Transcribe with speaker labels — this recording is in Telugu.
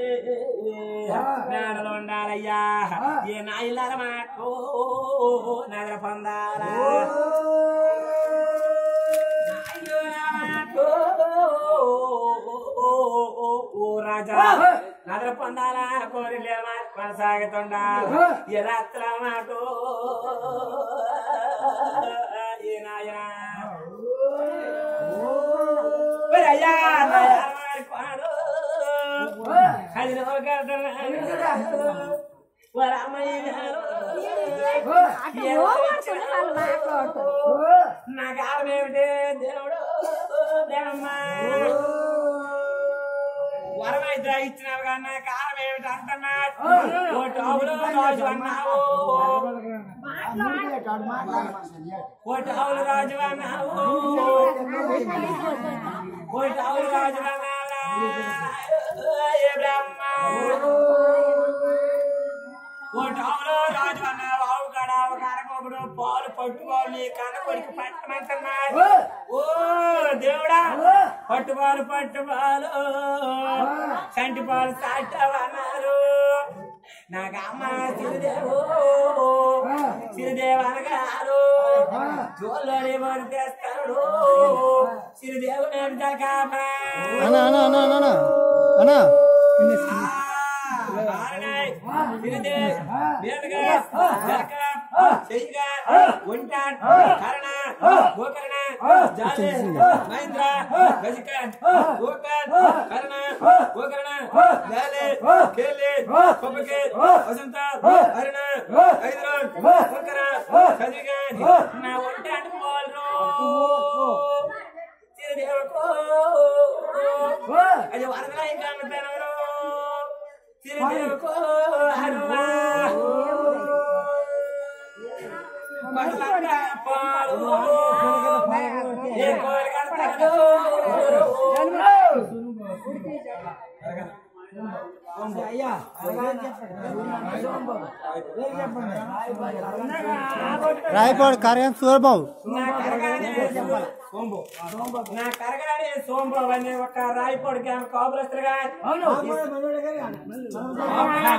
Speaker 1: మేడలు ఉండాలయ్యా ఏ నాయలార మాకు నగర పొందాలా నాయలార ఓ రాజా నగర పొందాలా కోరిలే కొనసాగుతుండా ఈ రాత్ర మాకు ఏ నాయనా ఒరే అయ్యా నాయనా వారి కోడు అది నా కారమేమిటి దేవుడు దేవమ్మా వరం అయితే ఇచ్చినావు కానీ నా కారం ఏమిటి అంటున్నా ఓ టావులు రాజు అన్నావు ఓ టావులు రాజు అన్నావు ఓ టావులు రాజు అన్నావా ఏ బ్రహ్మ ఓ టావులు రాజు అన్నావు ఆవు కాడ ఒక అరకొకడు పాలు పట్టుకోవాలి కనకొడికి పట్టమంటున్నాడు ఓ దేవుడా పట్టుపాలు పట్టుపాలు సంటి పాలు సాటవన్నారు నాకు అమ్మ సిరిదేవు సిరిదేవు అనగారు జోల్లోని వాడు తెస్తాడు సిరిదేవు నేను కాపా
Speaker 2: అన్న అన్న అన్న అన్న అన్న అన్న
Speaker 1: అది వరదలా ఇంకా తిరుదేవుకో హనుమా మట్లంగా పాలు ఏ కోరికడతాడు
Speaker 2: రాయపాడు కార్యం సూరబాబు
Speaker 1: నా కరగానే సోంబు నా కరగానే సోంబు అనే ఒక రాయిపోడికి ఆమె కాపురస్తులుగా